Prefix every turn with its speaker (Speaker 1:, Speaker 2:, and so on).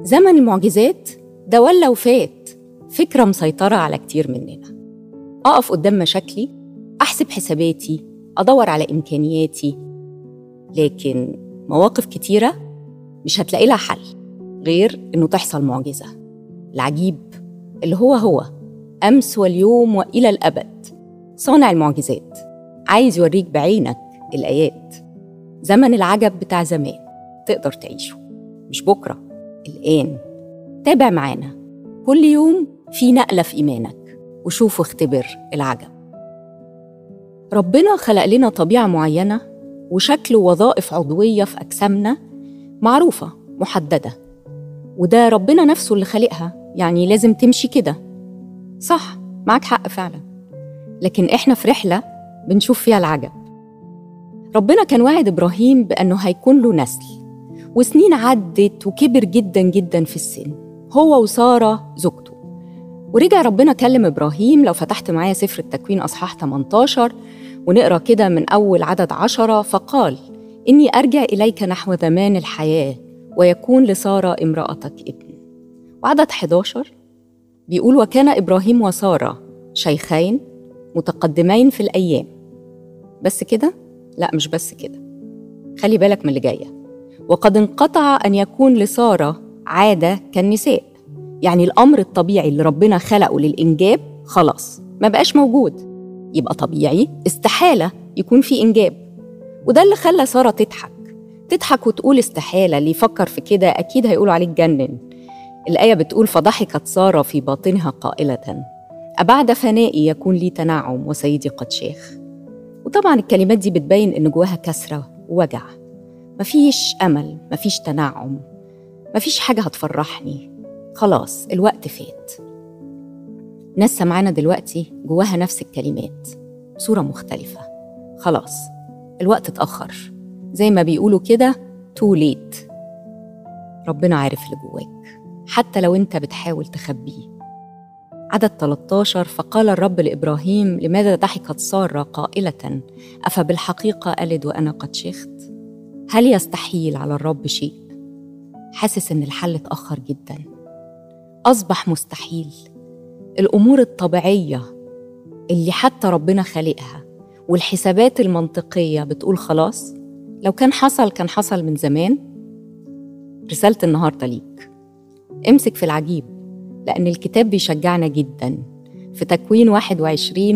Speaker 1: زمن المعجزات ده ولا وفات فكرة مسيطرة على كتير مننا أقف قدام مشاكلي أحسب حساباتي أدور على إمكانياتي لكن مواقف كتيرة مش هتلاقي لها حل غير إنه تحصل معجزة العجيب اللي هو هو أمس واليوم وإلى الأبد صانع المعجزات عايز يوريك بعينك الآيات زمن العجب بتاع زمان تقدر تعيشه مش بكرة الآن تابع معانا كل يوم في نقلة في إيمانك وشوف واختبر العجب ربنا خلق لنا طبيعة معينة وشكل ووظائف عضوية في أجسامنا معروفة محددة وده ربنا نفسه اللي خلقها يعني لازم تمشي كده صح معك حق فعلا لكن إحنا في رحلة بنشوف فيها العجب ربنا كان واعد إبراهيم بأنه هيكون له نسل وسنين عدت وكبر جدا جدا في السن هو وسارة زوجته ورجع ربنا كلم إبراهيم لو فتحت معايا سفر التكوين أصحاح 18 ونقرأ كده من أول عدد عشرة فقال إني أرجع إليك نحو زمان الحياة ويكون لسارة امرأتك ابن وعدد 11 بيقول وكان إبراهيم وسارة شيخين متقدمين في الأيام بس كده؟ لا مش بس كده خلي بالك من اللي جاية وقد انقطع أن يكون لسارة عادة كالنساء يعني الأمر الطبيعي اللي ربنا خلقه للإنجاب خلاص ما بقاش موجود يبقى طبيعي استحالة يكون في إنجاب وده اللي خلى سارة تضحك تضحك وتقول استحالة اللي يفكر في كده أكيد هيقولوا عليه اتجنن الآية بتقول فضحكت سارة في باطنها قائلة أبعد فنائي يكون لي تنعم وسيدي قد شيخ وطبعا الكلمات دي بتبين إن جواها كسرة ووجع مفيش أمل مفيش تنعم مفيش حاجة هتفرحني خلاص الوقت فات ناس سمعانا دلوقتي جواها نفس الكلمات بصورة مختلفة خلاص الوقت اتأخر زي ما بيقولوا كده تو ليت ربنا عارف اللي جواك حتى لو انت بتحاول تخبيه عدد 13 فقال الرب لإبراهيم لماذا ضحكت سارة قائلة أفبالحقيقة ألد وأنا قد شخت هل يستحيل على الرب شيء حاسس إن الحل اتأخر جدا أصبح مستحيل الأمور الطبيعية اللي حتى ربنا خالقها والحسابات المنطقية بتقول خلاص لو كان حصل كان حصل من زمان رسالة النهاردة ليك امسك في العجيب لأن الكتاب بيشجعنا جدا في تكوين 21